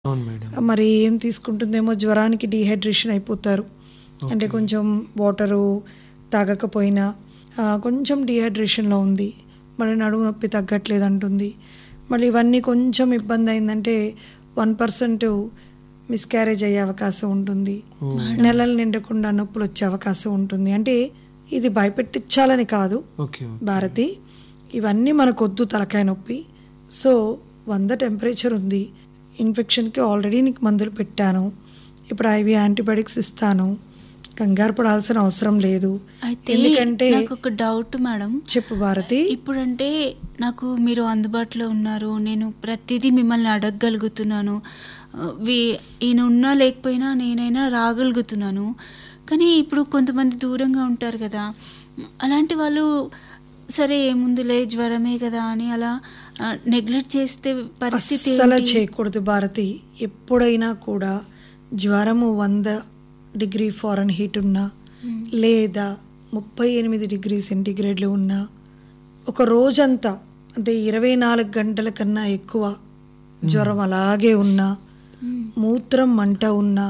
అవును మేడం మరి ఏం తీసుకుంటుందేమో జ్వరానికి డీహైడ్రేషన్ అయిపోతారు అంటే కొంచెం వాటరు తాగకపోయినా ఆ, కొంచెం డీహైడ్రేషన్లో ఉంది మళ్ళీ నడుము నొప్పి తగ్గట్లేదు అంటుంది మళ్ళీ ఇవన్నీ కొంచెం ఇబ్బంది అయిందంటే వన్ పర్సెంట్ మిస్క్యారేజ్ అయ్యే అవకాశం ఉంటుంది నెలలు నిండకుండా నొప్పులు వచ్చే అవకాశం ఉంటుంది అంటే ఇది భయపెట్టించాలని కాదు ఓకే ఓకే. భారతి ఇవన్నీ మనకొద్దు తలకాయ నొప్పి సో వంద టెంపరేచర్ ఉంది ఇన్ఫెక్షన్కి ఆల్రెడీ నీకు మందులు పెట్టాను ఇప్పుడు ఐవి యాంటీబయాటిక్స్ ఇస్తాను కంగారు పడాల్సిన అవసరం లేదు అయితే ఎందుకంటే నాకు ఒక డౌట్ మేడం చెప్పు భారతి ఇప్పుడంటే నాకు మీరు అందుబాటులో ఉన్నారు నేను ప్రతిదీ మిమ్మల్ని అడగగలుగుతున్నాను ఆ, వీ- ఈయన ఉన్నా లేకపోయినా నేనైనా రాగలుగుతున్నాను కానీ ఇప్పుడు కొంతమంది దూరంగా ఉంటారు కదా అలాంటి వాళ్ళు సరే ఏముందిలే జ్వరమే కదా అని అలా నెగ్లెక్ట్ చేస్తే పరిస్థితి అస్సలు ఏంటి? చేయకూడదు భారతి ఎప్పుడైనా కూడా జ్వరము వంద డిగ్రీ ఫారెన్ హీట్ ఉన్నా లేదా ముప్పై ఎనిమిది డిగ్రీ సెంటీగ్రేడ్లు ఉన్నా ఒక రోజంతా అంటే ఇరవై నాలుగు గంటల కన్నా ఎక్కువ జ్వరం అలాగే ఉన్నా మ్మ్. మూత్రం మంట ఉన్నా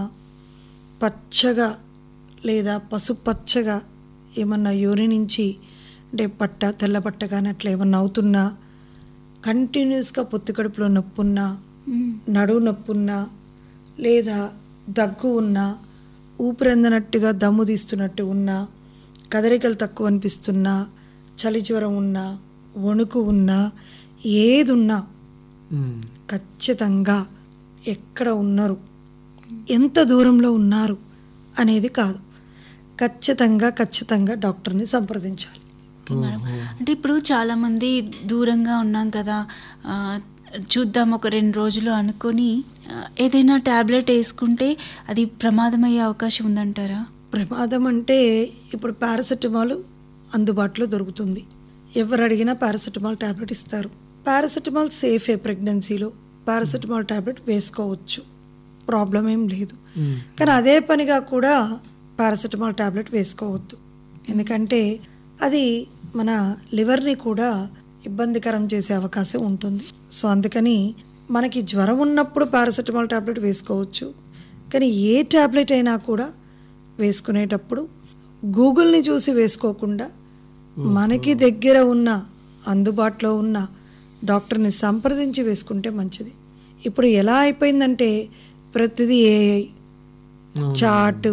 పచ్చగా లేదా పసుపచ్చగా ఏమన్నా యూరి నుంచి అంటే పట్ట తెల్ల పట్ట కానీ అట్లా ఏమన్నా అవుతున్నా కంటిన్యూస్గా పొత్తి కడుపులో నొప్పున్నా మ్మ్. నడువు నొప్పున్నా లేదా దగ్గు ఉన్నా ఊపిరందనట్టుగా దమ్ము తీస్తున్నట్టు ఉన్నా కదలికలు తక్కువ అనిపిస్తున్నా చలి జ్వరం ఉన్నా వణుకు ఉన్నా ఏదున్నా మ్మ్. ఖచ్చితంగా ఎక్కడ ఉన్నారు ఎంత దూరంలో ఉన్నారు అనేది కాదు ఖచ్చితంగా ఖచ్చితంగా డాక్టర్ని సంప్రదించాలి ఓకే మేడం అంటే ఇప్పుడు చాలా మంది దూరంగా ఉన్నాం కదా ఆ, చూద్దాం ఒక రెండు రోజులు అనుకొని ఆ, ఏదైనా టాబ్లెట్ వేసుకుంటే అది ప్రమాదం అయ్యే అవకాశం ఉందంటారా ప్రమాదం అంటే ఇప్పుడు పారాసెటమాల్ అందుబాటులో దొరుకుతుంది ఎవరు అడిగినా పారాసెటమాల్ టాబ్లెట్ ఇస్తారు పారాసెటమాల్ సేఫే ప్రెగ్నెన్సీలో పారాసెటమాల్ టాబ్లెట్ వేసుకోవచ్చు ప్రాబ్లం ఏం లేదు మ్మ్. కానీ అదే పనిగా కూడా పారాసెటమాల్ టాబ్లెట్ వేసుకోవద్దు ఎందుకంటే అది మన లివర్ని కూడా ఇబ్బందికరం చేసే అవకాశం ఉంటుంది సో అందుకని మనకి జ్వరం ఉన్నప్పుడు పారాసెటమాల్ టాబ్లెట్ వేసుకోవచ్చు కానీ ఏ టాబ్లెట్ అయినా కూడా వేసుకునేటప్పుడు గూగుల్ని చూసి వేసుకోకుండా మనకి దగ్గర ఉన్న అందుబాటులో ఉన్న డాక్టర్ని సంప్రదించి వేసుకుంటే మంచిది ఇప్పుడు ఎలా అయిపోయిందంటే ప్రతిదీ ఏఐ అవును. చాట్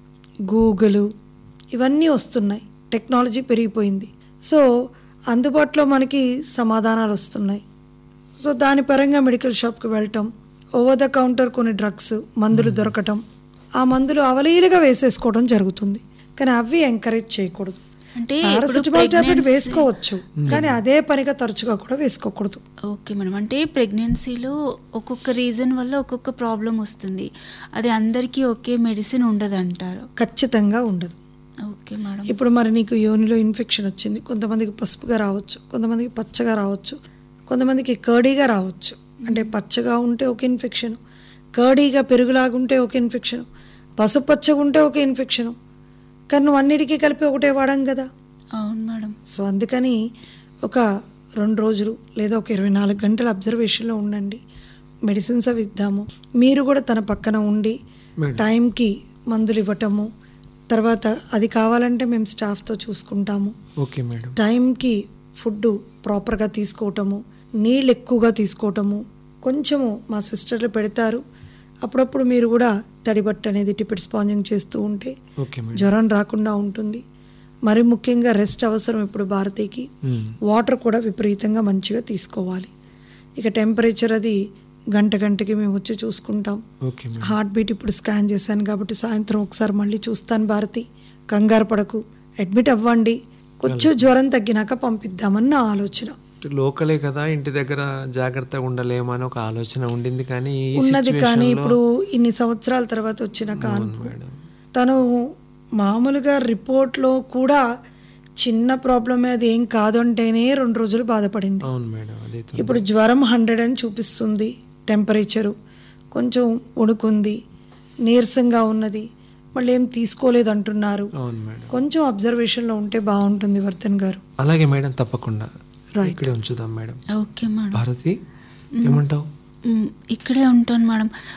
గూగుల్ ఇవన్నీ వస్తున్నాయి టెక్నాలజీ పెరిగిపోయింది సో అందుబాటులో మనకి సమాధానాలు వస్తున్నాయి సో దాని పరంగా మెడికల్ షాప్కి వెళ్ళటం ఓవర్ ద కౌంటర్ కొన్ని డ్రగ్స్ మందులు దొరకటం ఆ మందులు అవలీలుగా వేసేసుకోవడం జరుగుతుంది కానీ అవి ఎంకరేజ్ చేయకూడదు అంటే పారాసిటమాల్ టాబ్లెట్ pregnancy- వేసుకోవచ్చు కానీ అదే పనిగా తరచుగా కూడా వేసుకోకూడదు ఓకే మేడం అంటే ప్రెగ్నెన్సీలో ఒక్కొక్క రీజన్ వల్ల ఒక్కొక్క ప్రాబ్లం వస్తుంది అది అందరికీ ఒకే మెడిసిన్ ఉండదు అంటారు ఖచ్చితంగా ఉండదు ఓకే మేడం ఇప్పుడు మరి నీకు యోనిలో ఇన్ఫెక్షన్ వచ్చింది కొంతమందికి పసుపుగా రావచ్చు కొంతమందికి పచ్చగా రావచ్చు కొంతమందికి కర్డీగా రావచ్చు అంటే పచ్చగా ఉంటే ఒక ఇన్ఫెక్షన్ కర్డీగా పెరుగులాగుంటే ఒక ఇన్ఫెక్షన్ పసుపు పచ్చగా ఉంటే ఒక ఇన్ఫెక్షన్ కానీ నువ్వు అన్నిటికీ కలిపి ఒకటే వాడాం కదా అవును మేడం సో అందుకని ఒక రెండు రోజులు లేదా ఒక ఇరవై నాలుగు గంటల అబ్జర్వేషన్లో ఉండండి మెడిసిన్స్ అవి ఇద్దాము మీరు కూడా తన పక్కన ఉండి మేడం. టైంకి మందులు ఇవ్వటము తర్వాత అది కావాలంటే మేము స్టాఫ్తో చూసుకుంటాము ఓకే మేడం టైంకి ఫుడ్ ప్రాపర్గా తీసుకోవటము నీళ్ళు ఎక్కువగా తీసుకోవటము కొంచెము మా సిస్టర్లు పెడతారు అప్పుడప్పుడు మీరు కూడా తడిబట్ట అనేది టిపిట్ స్పాంజింగ్ చేస్తూ ఉంటే ఓకే మేడం జ్వరం రాకుండా ఉంటుంది మరి ముఖ్యంగా రెస్ట్ అవసరం ఇప్పుడు భారతీకి మ్మ్. వాటర్ కూడా విపరీతంగా మంచిగా తీసుకోవాలి ఇక టెంపరేచర్ అది గంట గంటకి మేము వచ్చి చూసుకుంటాం ఓకే మేడం హార్ట్ బీట్ ఇప్పుడు స్కాన్ చేశాను కాబట్టి సాయంత్రం ఒకసారి మళ్ళీ చూస్తాను భారతి కంగారు పడకు అడ్మిట్ అవ్వండి కొంచెం జ్వరం తగ్గినాక పంపిద్దామని నా ఆలోచన లోకలే కదా ఇంటి దగ్గర జాగ్రత్తగా ఉండలేమో అని ఒక ఆలోచన ఉండింది కానీ ఈ ఉన్నది కానీ సిచ్యువేషన్లో- ఇప్పుడు ఇన్ని సంవత్సరాల తర్వాత వచ్చిన అవును కాన్పు మేడం తను మామూలుగా రిపోర్ట్లో కూడా చిన్న ప్రాబ్లమే అది ఏం కాదు అంటేనే రెండు రోజులు బాధపడింది అవును మేడం అదే తో- ఇప్పుడు జ్వరం హండ్రెడ్ అని చూపిస్తుంది టెంపరేచరు కొంచెం ఉణుకుంది నీరసంగా ఉన్నది మళ్ళీ ఏం తీసుకోలేదు అంటున్నారు అవును మేడం కొంచెం అబ్జర్వేషన్లో ఉంటే బాగుంటుంది వర్ధన్ గారు అలాగే మేడం తప్పకుండా Right. ఇక్కడే ఉంచుదాం మేడం ఓకే మేడం భారతి ఏమంటావు మ్, ఇక్కడే ఉంటాను మేడం